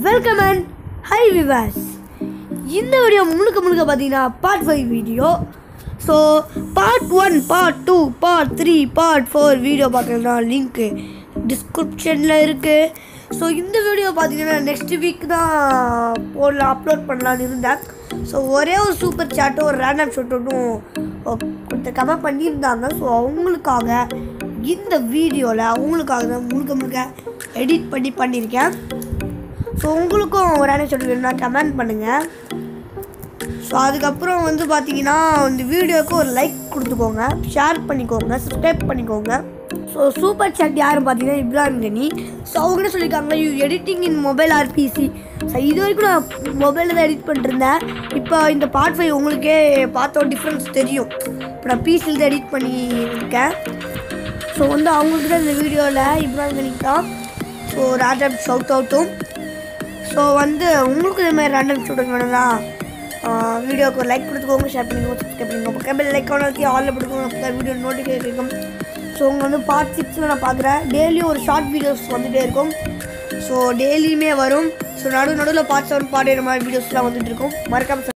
welcome and high விவாஸ் இந்த video முழுக்க முழுக்க பார்த்தீங்கன்னா part five video so part one part two part three part four video பார்க்கணுன்னா link டிஸ்கிரிப்ஷனில் இருக்குது ஸோ இந்த வீடியோ பார்த்தீங்கன்னா நெக்ஸ்ட் வீக் தான் போடலாம் அப்லோட் பண்ணலான்னு இருந்தேன் ஸோ ஒரே ஒரு சூப்பர் சாட்டும் ஒரு ரேண்டம் ஷாட் ஒன்றும் ஒருத்தர் கமெண்ட் பண்ணியிருந்தாங்க ஸோ அவங்களுக்காக இந்த வீடியோவில் அவங்களுக்காக தான் முழுக்க முழுக்க எடிட் பண்ணி பண்ணியிருக்கேன் ஸோ உங்களுக்கும் ஒரு அண்ணன் சொல்லி வேணும்னா கமெண்ட் பண்ணுங்கள் ஸோ அதுக்கப்புறம் வந்து பார்த்தீங்கன்னா இந்த வீடியோவுக்கு ஒரு லைக் கொடுத்துக்கோங்க ஷேர் பண்ணிக்கோங்க சப்ஸ்கிரைப் பண்ணிக்கோங்க ஸோ சூப்பர் சாட் யாருன்னு பார்த்தீங்கன்னா இப்ராஹிம் கனி ஸோ அவங்க என்ன சொல்லியிருக்காங்க you editing in mobile or PC so இது வரைக்கும் நான் மொபைலில் தான் எடிட் பண்ணிருந்தேன் இப்போ இந்த பார்ட் ஃபைவ் உங்களுக்கே பார்த்தோம் டிஃப்ரென்ஸ் தெரியும் இப்போ நான் பிசியில் தான் எடிட் பண்ணியிருக்கேன் ஸோ வந்து அவங்களுக்கு தான் இந்த வீடியோவில் இப்ராஹிம் கனிக்கு தான் ஸோ ரேண்டம் ஷவுட் அவுட்டும் ஸோ வந்து உங்களுக்கு இந்த மாதிரி ரேண்டம் ஷூட்டிங் வேணும்னா வீடியோக்கு ஒரு லைக் கொடுத்துக்கோங்க ஷேர் பண்ணிக்கோங்க சப்ஸ்கிரைப் பண்ணிக்கோங்க பக்கத்தில் லைக் ஆனதுக்கு ஆலில் போட்டுக்கோங்க அப்போ தான் வீடியோ நோட்டிஃபிகேஷன் இருக்கும் ஸோ உங்கள் வந்து பார்ட் சிக்ஸில் நான் பார்க்குறேன் டெய்லியும் ஒரு ஷார்ட் வீடியோஸ் வந்துகிட்டே இருக்கும் ஸோ டெய்லியுமே வரும் ஸோ நடு நடுவில் பார்ட் செவன் பார்ட் மாதிரி வீடியோஸ்லாம் வந்துட்டு இருக்கும் மறக்காம